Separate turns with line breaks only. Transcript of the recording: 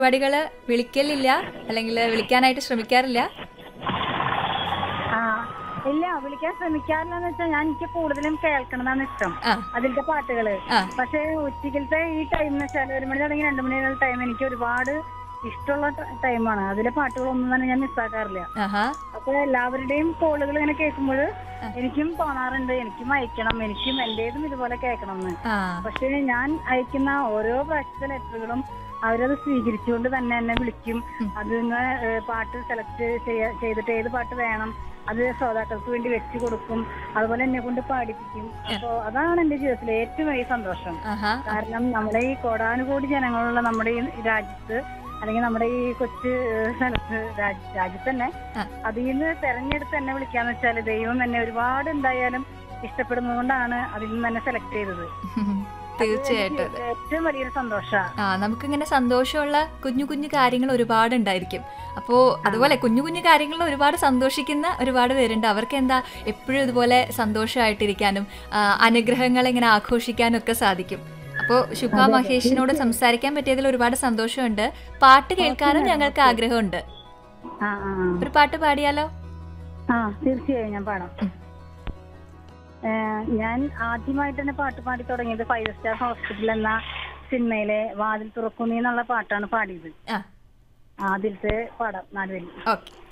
പരിപാടികള് വിളിക്കലില്ല അല്ലെങ്കിൽ വിളിക്കാനായിട്ട് ശ്രമിക്കാറില്ല
ആ ഇല്ല വിളിക്കാൻ ശ്രമിക്കാറില്ലെന്ന് വെച്ചാൽ ഞാൻ എനിക്ക് കൂടുതലും കേൾക്കണതാണ് ഇഷ്ടം
ആ
അതിലത്തെ പാട്ടുകള്
ആ
പക്ഷേ ഉച്ചക്കലത്തെ ഈ ടൈം എന്ന് വെച്ചാൽ ഒരു മണി തുടങ്ങി രണ്ടു മണി വരെയുള്ള ടൈം എനിക്ക് ഒരുപാട് ഇഷ്ടമുള്ള ടൈമാണ് അതിലെ പാട്ടുകളൊന്നും തന്നെ ഞാൻ മിസ്സാക്കാറില്ല
ആഹാ
അപ്പൊ എല്ലാവരുടെയും കോളുകൾ ഇങ്ങനെ കേൾക്കുമ്പോൾ എനിക്കും തോന്നാറുണ്ട് എനിക്കും അയക്കണം എനിക്കും എന്റേതും ഇതുപോലെ കേൾക്കണം എന്ന്
ആ
പക്ഷേ ഞാൻ അയക്കുന്ന ഓരോ പ്രാവശ്യത്തെ ലെറ്ററുകളും അവരത് സ്വീകരിച്ചുകൊണ്ട് തന്നെ എന്നെ വിളിക്കും അതിൽ നിന്ന് ഏഹ്, പാട്ട് സെലക്ട് ചെയ്തിട്ട് ഏത് പാട്ട് വേണം അത് ശ്രോതാക്കൾക്ക് വേണ്ടി വെച്ച് കൊടുക്കും അതുപോലെ എന്നെ കൊണ്ട് പാടിപ്പിക്കും അപ്പോ അതാണ് എന്റെ ജീവിതത്തിലെ ഏറ്റവും വലിയ സന്തോഷം
ആഹാ
കാരണം നമ്മുടെ ഈ കോടാനുകോടി ജനങ്ങളുള്ള നമ്മുടെ ഈ രാജ്യത്ത് അല്ലെങ്കിൽ നമ്മുടെ ഈ കൊച്ചു ഏഹ്, സ്ഥലത്ത് രാജ്യ- രാജ്യത്ത് തന്നെ
ആ.
അതിൽ നിന്ന് തെരഞ്ഞെടുത്ത് എന്നെ വിളിക്കാന്ന് വെച്ചാല് ദൈവം എന്നെ ഒരുപാട് എന്തായാലും ഇഷ്ടപ്പെടുന്നത് കൊണ്ടാണ് അതിൽ നിന്ന് തന്നെ സെലക്ട് ചെയ്തത്
തീർച്ചയായിട്ടും
എനിക്ക് ഏറ്റവും വലിയൊരു സന്തോഷമാണ്
ആ നമുക്കിങ്ങനെ സന്തോഷമുള്ള കുഞ്ഞു കുഞ്ഞു കാര്യങ്ങൾ ഒരുപാട് ഉണ്ടായിരിക്കും അപ്പോൾ അതുപോലെ കുഞ്ഞു കുഞ്ഞു കാര്യങ്ങളിൽ ഒരുപാട് സന്തോഷിക്കുന്ന ഒരുപാട് പേരുണ്ട് അവർക്ക് എന്താ എപ്പോഴും ഇതുപോലെ സന്തോഷമായിട്ടിരിക്കാനും ആ, അനുഗ്രഹങ്ങൾ ഇങ്ങനെ ആഘോഷിക്കാനും ഒക്കെ സാധിക്കും അപ്പോൾ ശുഭ മഹേഷിനോട് സംസാരിക്കാൻ പറ്റിയതിൽ ഒരുപാട് സന്തോഷമുണ്ട് പാട്ട് കേൾക്കാനും ഞങ്ങൾക്ക് ആഗ്രഹമുണ്ട്
ആ ആ ആ.
ഒരു പാട്ട് പാടിയാലോ
ആ തീർച്ചയായും ഞാൻ പാടാം ഏഹ്, ഞാൻ ആദ്യമായിട്ട് തന്നെ പാട്ട് പാടി തുടങ്ങിയത് ഫൈവ് സ്റ്റാർ ഹോസ്പിറ്റൽ എന്ന സിനിമയിലെ വാതിൽ തുറക്കുന്നി എന്നുള്ള പാട്ടാണ് പാടിയത്
ആ
ആദ്യത്തെ പാടാം നാലുവരി
ഓക്കെ